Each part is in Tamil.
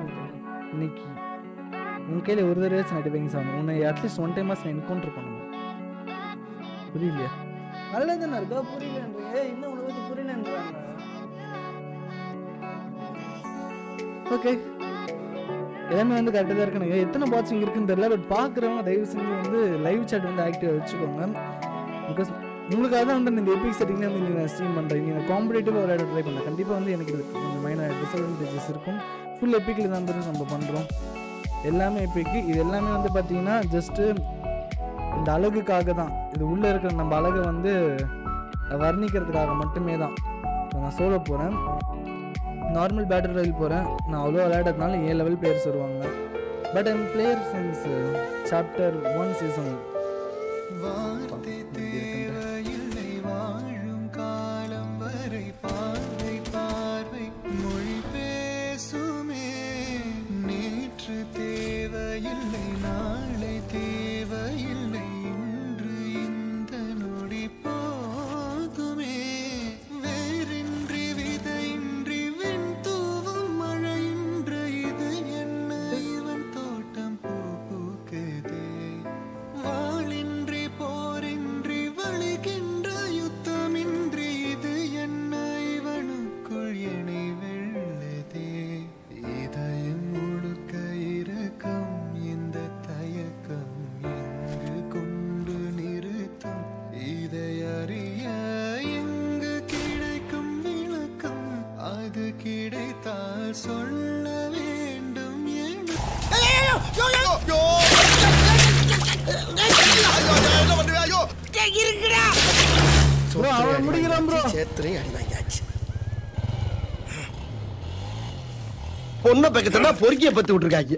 இன்னைக்கு உன் கையில் ஒரு தடவை அடிப்பீங்க சாமி உன்னை அட்லீஸ்ட் ஒன் டைம் நான் என்கவுண்டர் பண்ணணும் புரியலையா நல்லதுன்னு இருக்கா புரியலன்றீங்க ஏய், இன்னும் உனக்கு வந்து புரியலன்றாங்க ஓகே எல்லாமே வந்து கரெக்டாக தான் இருக்கணுங்க எத்தனை வாட்சிங் இருக்குன்னு தெரியல பட் பார்க்குறவங்க தயவு செஞ்சு வந்து லைவ் chat வந்து ஆக்டிவாக வச்சுக்கோங்க பிகாஸ் உங்களுக்காக தான் வந்து இந்த எபிக் செட்டிங்ல வந்து நீங்கள் ஸ்ட்ரீம் பண்ணுறீங்க நீங்கள் காம்படேட்டிவாக விளையாட ட்ரை பண்ணல கண்டிப்பாக வந்து எனக்கு இது கொஞ்சம் மைனர் டிஸ்அட்வான்டேஜஸ் இருக்கும் ஃபுல் எப்பிக்கில் தான் வந்து நம்ம பண்ணுறோம் எல்லாமே எப்பிக்கு இது எல்லாமே வந்து பார்த்தீங்கன்னா ஜஸ்ட்டு இந்த அழகுக்காக தான் இது உள்ளே இருக்கிற நம்ம அழகை வந்து வர்ணிக்கிறதுக்காக மட்டுமே தான் இப்ப நான் சோலோ போகிறேன் நார்மல் பேட்டர் ரயில் போகிறேன் நான் அவ்வளோ விளையாடுறதுனால ஏ லெவல் பிளேயர்ஸ் வருவாங்க பட் என் player sense chapter one season வார்த்தை தேவையில்லை வாழும் காலம் வரை பார்வை பார்வை மொழி பேசுமே நேற்று தேவையில்லை நாளை தேவையில்லை இன்று இந்த நொடி போதுமே வேறின்றி விதையின்றி விண் தூவும் மழையின்று இது என்ன இவன் தோட்டம் பூ பூக்குதே வாளின்றி போரின்றி வழிகின்ற யுத்தமின்றி இது என்ன இவனுக்குள் என்னை வெள்ளதே இதயம் முழுக்க இரக்கம் இந்த தயக்கம் எங்கு கொண்டு நிறுத்தும் இதை அறிய எங்கு கிடைக்கும் விளக்கம் அது கிடைத்தால் சொல்ல வேண்டும் என ப்ரோ அவன் முடிக்கிறான் ப்ரோ சேத்திரையும் அடி வாங்கியாச்சு பொண்ணை பக்கத்துல பொறுக்கிய பத்து விட்டுருக்காங்க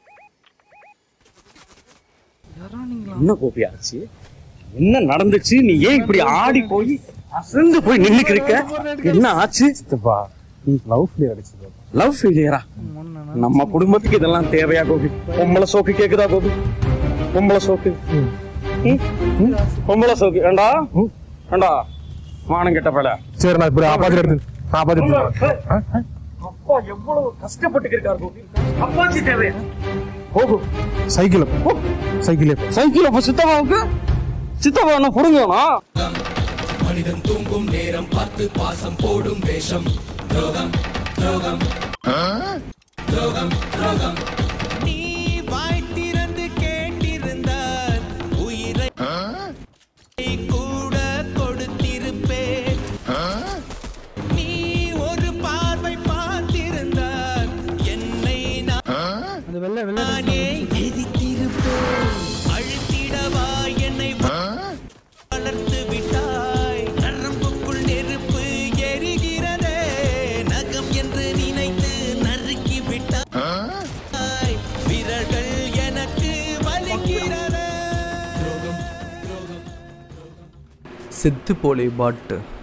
என்ன கோபி ஆச்சு என்ன நடந்துச்சு நீ ஏன் இப்படி ஆடி போய் அசந்து போய் நின்னுக்கு இருக்க என்ன ஆச்சு லவ் ஃபெயிலியர் அடிச்சது லவ் ஃபெயிலியரா நம்ம குடும்பத்துக்கு இதெல்லாம் தேவையா கோபி பொம்பளை சோக்கு கேக்குதா கோபி பொம்பளை சோக்கு ம்? ம்? பொம்பளை சோக்கு ஏண்டா ஏண்டா மானம் கெட்ட பல சரி நான் இப்படி ஆப்பாத்தி எடுத்து ஆப்பாத்தி எடுத்து அப்பா எவ்வளவு கஷ்டப்பட்டு இருக்காரு கோபி அப்பாச்சி தேவையா போகு சைக்கிள் சைக்கிள் சைக்கிள் அப்ப சித்தப்பாவுக்கு சித்தப்பா என்ன புடுங்கண்ணா நீ வாய் திறந்து கேட்டிருந்தால் உயிரை கூட கொடுத்திருப்பேன் நீ ஒரு பார்வை பார்த்திருந்தால் என்னை அந்த வெள்ளை வெள்ளை நானே எரித்திருப்பேன் அழுத்திடவா என்னை வளர்த்து விட்டாய் நரம்புக்குள் நெருப்பு எரிகிறதே நகம் என்று நினைத்து நறுக்கி விட்டாய் விரல்கள் எனக்கு வலிக்கிறதே செத்து போலே பாட்டு